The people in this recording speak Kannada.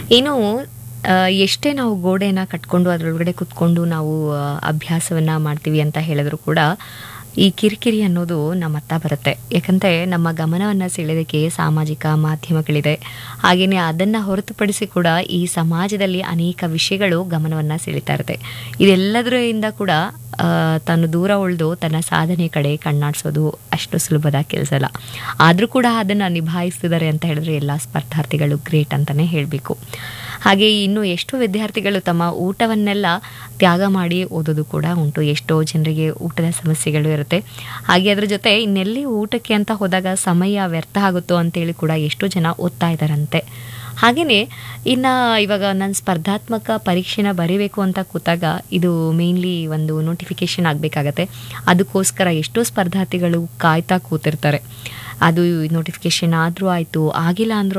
ಇನ್ನು ಆ, ಎಷ್ಟೇ ನಾವು ಗೋಡೆನ ಕಟ್ಕೊಂಡು ಅದರೊಳಗಡೆ ಕುತ್ಕೊಂಡು ನಾವು ಆ, ಅಭ್ಯಾಸವನ್ನ ಮಾಡ್ತೀವಿ ಅಂತ ಹೇಳಿದ್ರು ಕೂಡ ಈ ಕಿರಿಕಿರಿ ಅನ್ನೋದು ನಮ್ಮ ಹತ್ತ ಬರುತ್ತೆ ಯಾಕಂದರೆ ನಮ್ಮ ಗಮನವನ್ನು ಸೆಳೆಯೋದಕ್ಕೆ ಸಾಮಾಜಿಕ ಮಾಧ್ಯಮಗಳಿದೆ ಹಾಗೆಯೇ ಅದನ್ನು ಹೊರತುಪಡಿಸಿ ಕೂಡ ಈ ಸಮಾಜದಲ್ಲಿ ಅನೇಕ ವಿಷಯಗಳು ಗಮನವನ್ನು ಸೆಳೀತಾ ಇರುತ್ತೆ ಇದೆಲ್ಲದರಿಂದ ಕೂಡ ಆ, ತಾನು ದೂರ ಉಳಿದು ತನ್ನ ಸಾಧನೆ ಕಡೆ ಕಣ್ಣಾಡಿಸೋದು ಅಷ್ಟು ಸುಲಭದ ಕೆಲಸ ಅಲ್ಲ ಆದರೂ ಕೂಡ ಅದನ್ನು ನಿಭಾಯಿಸ್ತಿದ್ದಾರೆ ಅಂತ ಹೇಳಿದ್ರೆ ಎಲ್ಲ ಸ್ಪರ್ಧಾರ್ಥಿಗಳು ಗ್ರೇಟ್ ಅಂತಲೇ ಹೇಳಬೇಕು ಹಾಗೆ ಇನ್ನು ಎಷ್ಟೋ ವಿದ್ಯಾರ್ಥಿಗಳು ತಮ್ಮ ಊಟವನ್ನೆಲ್ಲ ತ್ಯಾಗ ಮಾಡಿ ಓದೋದು ಕೂಡ ಉಂಟು ಎಷ್ಟೋ ಜನರಿಗೆ ಊಟದ ಸಮಸ್ಯೆಗಳು ಇರುತ್ತೆ ಹಾಗೆ ಅದ್ರ ಜೊತೆ ಇನ್ನೆಲ್ಲಿ ಊಟಕ್ಕೆ ಅಂತ ಹೋದಾಗ ಸಮಯ ವ್ಯರ್ಥ ಆಗುತ್ತೋ ಅಂತೇಳಿ ಕೂಡ ಎಷ್ಟೋ ಜನ ಓದ್ತಾ ಇದ್ದಾರಂತೆ ಹಾಗೆಯೇ ಇನ್ನು ಇವಾಗ ನಾನು ಸ್ಪರ್ಧಾತ್ಮಕ ಪರೀಕ್ಷೆನ ಬರೀಬೇಕು ಅಂತ ಕೂತಾಗ ಇದು ಮೇನ್ಲಿ ಒಂದು ನೋಟಿಫಿಕೇಶನ್ ಆಗಬೇಕಾಗತ್ತೆ ಅದಕ್ಕೋಸ್ಕರ ಎಷ್ಟೋ ಸ್ಪರ್ಧಾರ್ಥಿಗಳು ಕಾಯ್ತಾ ಕೂತಿರ್ತಾರೆ ಅದು ನೋಟಿಫಿಕೇಶನ್ ಆದರೂ ಆಯಿತು ಆಗಿಲ್ಲ ಅಂದರೂ